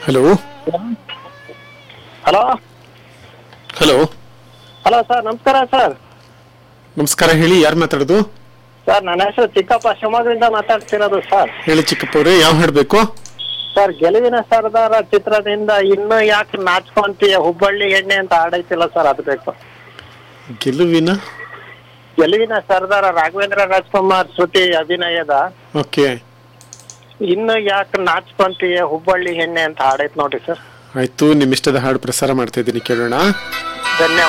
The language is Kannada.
hello hello hello hello sir ನಮಸ್ಕಾರ ಸರ್ ನಮಸ್ಕಾರ ಹೇಳಿ ಯಾರು ಮಾತಾಡೋದು ಸರ್ ನನ್ನ ಹೆಸರು ಚಿಕ್ಕಪ್ಪ ಶಿವಮೊಗ್ಗದಿಂದ ಮಾತಾಡ್ತಿರೋದು ಸರ್ ಹೇಳಿ ಚಿಕ್ಕಪ್ಪ ಅವ್ರೆ ಯಾವ ಹಾಡ್ಬೇಕು ಸರ್ ಗೆಲುವಿನ ಸರ್ದಾರ ಚಿತ್ರದಿಂದ ಇನ್ನು ಯಾಕೆ ನಾಚ್ಕೊಂತೀಯ ಹುಬ್ಬಳ್ಳಿ ಎಣ್ಣೆ ಅಂತ ಆಡೈತಿಲ್ಲ ಸರ್ ಅದು ಬೇಕು ಗೆಲುವಿನ ಗೆಲುವಿನ ಸರ್ದಾರ ರಾಘವೇಂದ್ರ ರಾಜ್ಕುಮಾರ್ ಶ್ರುತಿ ಅಭಿನಯದ ಓಕೆ ಇನ್ನು ಯಾಕೆ ನಾಚ್ಕೊಂತೀಯ ಹುಬ್ಬಳ್ಳಿ ಎಣ್ಣೆ ಅಂತ ಹಾಡೈತ್ ನೋಡ್ರಿ ಸರ್ ಆಯ್ತು ನಿಮ್ಮ ಇಷ್ಟದ ಹಾಡು ಪ್ರಸಾರ ಮಾಡ್ತಾ ಇದ್ದೀನಿ ಕೇಳೋಣ ಧನ್ಯವಾದ